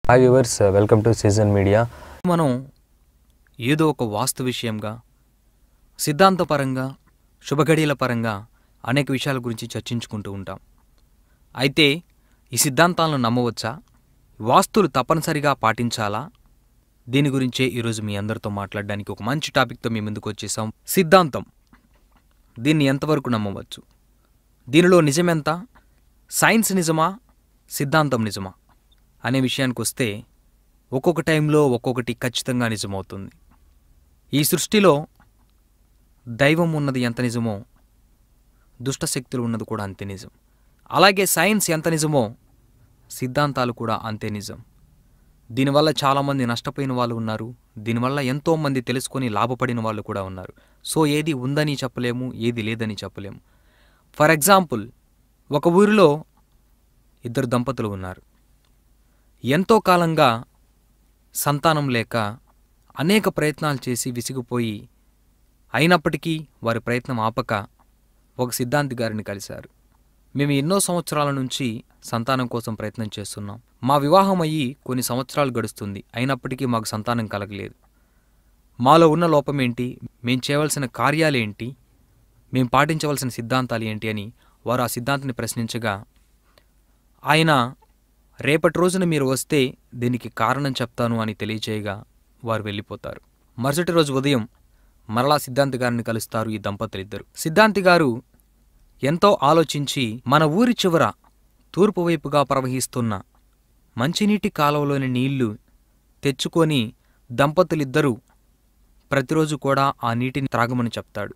hi viewers welcome to Season Media మనం ఏదో ఒక వాస్తు విషయంగా సిద్ధాంతపరంగా శుభగడియల పరంగా అనేక విషయాల గురించి చర్చించుకుంటూ ఉంటాం అయితే ఈ సిద్ధాంతాలను నమ్మవచ్చా వాస్తులు తప్పనిసరిగా పాటించాలా దీని గురించే ఈరోజు మీ అందరితో మాట్లాడడానికి ఒక మంచి టాపిక్తో మీ ముందుకు వచ్చేసాం సిద్ధాంతం దీన్ని ఎంతవరకు నమ్మవచ్చు దీనిలో నిజమెంత సైన్స్ నిజమా సిద్ధాంతం నిజమా అనే విషయానికి వస్తే ఒక్కొక్క టైంలో ఒక్కొక్కటి ఖచ్చితంగా నిజమవుతుంది ఈ సృష్టిలో దైవం ఉన్నది ఎంత నిజమో దుష్టశక్తులు ఉన్నది కూడా అంతే నిజం అలాగే సైన్స్ ఎంత నిజమో సిద్ధాంతాలు కూడా అంతే నిజం దీనివల్ల చాలామంది నష్టపోయిన వాళ్ళు ఉన్నారు దీనివల్ల ఎంతోమంది తెలుసుకొని లాభపడిన వాళ్ళు కూడా ఉన్నారు సో ఏది ఉందని చెప్పలేము ఏది లేదని చెప్పలేము ఫర్ ఎగ్జాంపుల్ ఒక ఊరిలో ఇద్దరు దంపతులు ఉన్నారు ఎంతో కాలంగా సంతానం లేక అనేక ప్రయత్నాలు చేసి విసిగిపోయి అయినప్పటికీ వారి ప్రయత్నం ఆపక ఒక సిద్ధాంతి గారిని కలిశారు మేము ఎన్నో సంవత్సరాల నుంచి సంతానం కోసం ప్రయత్నం చేస్తున్నాం మా వివాహం అయ్యి కొన్ని సంవత్సరాలు గడుస్తుంది అయినప్పటికీ మాకు సంతానం కలగలేదు మాలో ఉన్న లోపం ఏంటి మేం చేయవలసిన కార్యాలేంటి మేం పాటించవలసిన సిద్ధాంతాలు ఏంటి అని వారు ఆ సిద్ధాంతిని ప్రశ్నించగా ఆయన రేపటి రోజున మీరు వస్తే దీనికి కారణం చెప్తాను అని తెలియచేయగా వారు వెళ్ళిపోతారు మరుసటి రోజు ఉదయం మరలా సిద్ధాంతి గారిని కలుస్తారు ఈ దంపతులిద్దరు సిద్ధాంతి గారు ఎంతో ఆలోచించి మన ఊరి చివర తూర్పు వైపుగా ప్రవహిస్తున్న మంచినీటి కాలువలోని నీళ్లు తెచ్చుకొని దంపతులిద్దరూ ప్రతిరోజు కూడా ఆ నీటిని త్రాగమని చెప్తాడు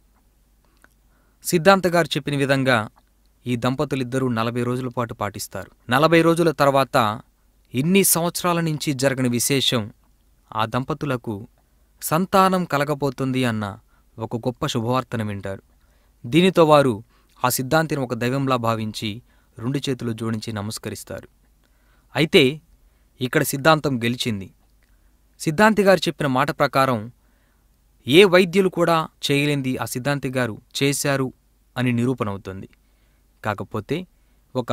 సిద్ధాంత గారు చెప్పిన విధంగా ఈ దంపతులిద్దరూ నలభై రోజుల పాటు పాటిస్తారు నలభై రోజుల తర్వాత ఇన్ని సంవత్సరాల నుంచి జరగని విశేషం ఆ దంపతులకు సంతానం కలగబోతుంది అన్న ఒక గొప్ప శుభవార్తను వింటారు దీనితో వారు ఆ సిద్ధాంతిని ఒక దైవంలా భావించి రెండు చేతులు జోడించి నమస్కరిస్తారు అయితే ఇక్కడ సిద్ధాంతం గెలిచింది సిద్ధాంతి గారు చెప్పిన మాట ప్రకారం ఏ వైద్యులు కూడా చేయలేంది ఆ సిద్ధాంతి గారు చేశారు అని నిరూపణ అవుతుంది కాకపోతే ఒక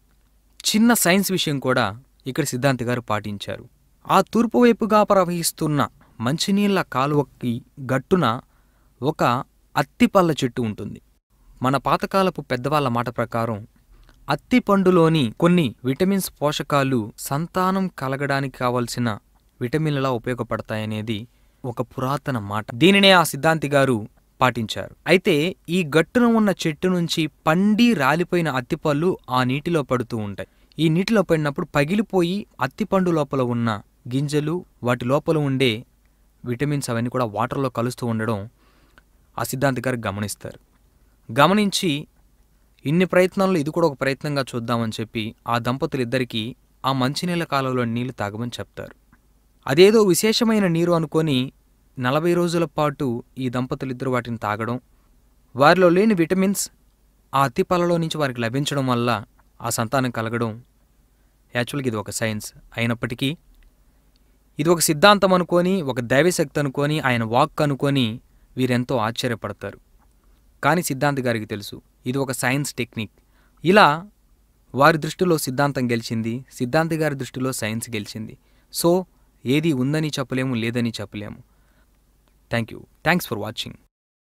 చిన్న సైన్స్ విషయం కూడా ఇక్కడ సిద్ధాంతి గారు పాటించారు ఆ తూర్పు వైపుగా ప్రవహిస్తున్న మంచినీళ్ల కాలువకి గట్టున ఒక అత్తిపళ్ళ చెట్టు ఉంటుంది మన పాతకాలపు పెద్దవాళ్ళ మాట ప్రకారం అత్తి పండులోని కొన్ని విటమిన్స్ పోషకాలు సంతానం కలగడానికి కావలసిన విటమిన్లలా ఉపయోగపడతాయనేది ఒక పురాతన మాట దీనినే ఆ సిద్ధాంతి గారు పాటించారు అయితే ఈ గట్టున ఉన్న చెట్టు నుంచి పండి రాలిపోయిన అత్తిపళ్ళు ఆ నీటిలో పడుతూ ఉంటాయి ఈ నీటిలో పడినప్పుడు పగిలిపోయి అత్తిపండు లోపల ఉన్న గింజలు వాటి లోపల ఉండే విటమిన్స్ అవన్నీ కూడా వాటర్లో కలుస్తూ ఉండడం ఆ సిద్ధాంతి గారు గమనిస్తారు గమనించి ఇన్ని ప్రయత్నాల్లో ఇది కూడా ఒక ప్రయత్నంగా చూద్దామని చెప్పి ఆ దంపతులిద్దరికీ ఆ మంచినీళ్ళ కాలంలో నీళ్లు తాగమని చెప్తారు అదేదో విశేషమైన నీరు అనుకొని నలభై రోజుల పాటు ఈ దంపతులిద్దరూ వాటిని తాగడం వారిలో లేని విటమిన్స్ ఆ అత్తిపళ్ళలో నుంచి వారికి లభించడం వల్ల ఆ సంతానం కలగడం యాక్చువల్గా ఇది ఒక సైన్స్ అయినప్పటికీ ఇది ఒక సిద్ధాంతం అనుకొని ఒక దైవశక్తి అనుకొని ఆయన వాక్ అనుకొని వీరెంతో ఆశ్చర్యపడతారు కానీ సిద్ధాంతి గారికి తెలుసు ఇది ఒక సైన్స్ టెక్నిక్ ఇలా వారి దృష్టిలో సిద్ధాంతం గెలిచింది సిద్ధాంతి గారి దృష్టిలో సైన్స్ గెలిచింది సో ఏది ఉందని చెప్పలేము లేదని చెప్పలేము thank you thanks for watching